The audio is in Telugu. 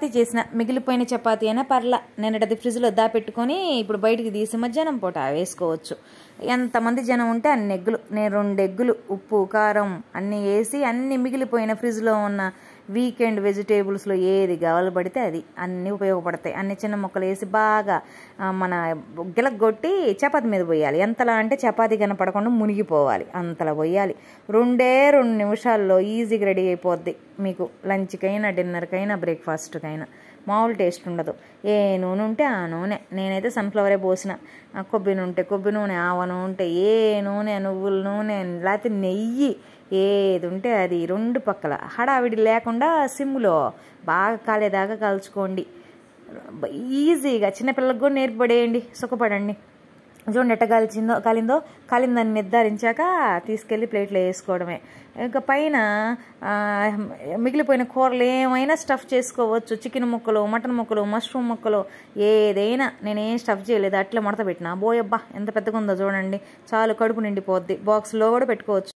చపాతీ చేసిన మిగిలిపోయిన చపాతీ అయినా పర్లా నిన్నటిది ఫ్రిడ్జ్లో దాపెట్టుకొని ఇప్పుడు బయటికి తీసి మధ్యాహ్నం పూట వేసుకోవచ్చు ఎంతమంది జనం ఉంటే అన్ని ఎగ్గులు నేను రెండు ఎగ్గులు ఉప్పు కారం అన్నీ వేసి అన్ని మిగిలిపోయిన ఫ్రిడ్జ్లో ఉన్న వీకెండ్ వెజిటేబుల్స్లో ఏది కావాలి పడితే అది అన్నీ ఉపయోగపడతాయి అన్ని చిన్న ముక్కలు వేసి బాగా ఆ, మన గిలగొట్టి చపాతీ మీద పోయాలి ఎంతలా అంటే చపాతీ కనపడకుండా మునిగిపోవాలి అంతలా పోయాలి రెండే రెండు నిమిషాల్లో ఈజీగా రెడీ అయిపోద్ది మీకు లంచ్కైనా డిన్నర్కైనా బ్రేక్ఫాస్ట్కైనా మామూలు టేస్ట్ ఉండదు ఏ నూనె ఉంటే ఆ నూనె నేనైతే సన్ఫ్లవరే పోసిన ఆ కొబ్బరి నూనె ఉంటే కొబ్బరి నూనె ఆవ నూనె ఉంటే ఏ నూనె నువ్వుల నూనె లేకపోతే నెయ్యి ఏది ఉంటే అది రెండు పక్కల హడావిడి లేకుండా సిమ్లో బాగా కాలేదాకా కాల్చుకోండి ఈజీగా చిన్నపిల్లలకు కూడా నేర్పడేయండి సుఖపడండి చూడండి ఎట్ట కాల్చిందో కాలిందో కాలిందని నిర్ధారించాక తీసుకెళ్ళి ప్లేట్లో వేసుకోవడమే ఇంకా పైన ఆ, మిగిలిపోయిన కూరలు ఏమైనా స్టఫ్ చేసుకోవచ్చు చికెన్ ముక్కలు మటన్ ముక్కలు మష్రూమ్ ముక్కలు ఏదైనా నేనేం స్టఫ్ చేయలేదు అట్లా మడత పెట్టిన బోయబ్బా ఎంత పెద్దగా ఉందో చూడండి చాలు కడుపు నిండిపోద్ది బాక్స్లో కూడా పెట్టుకోవచ్చు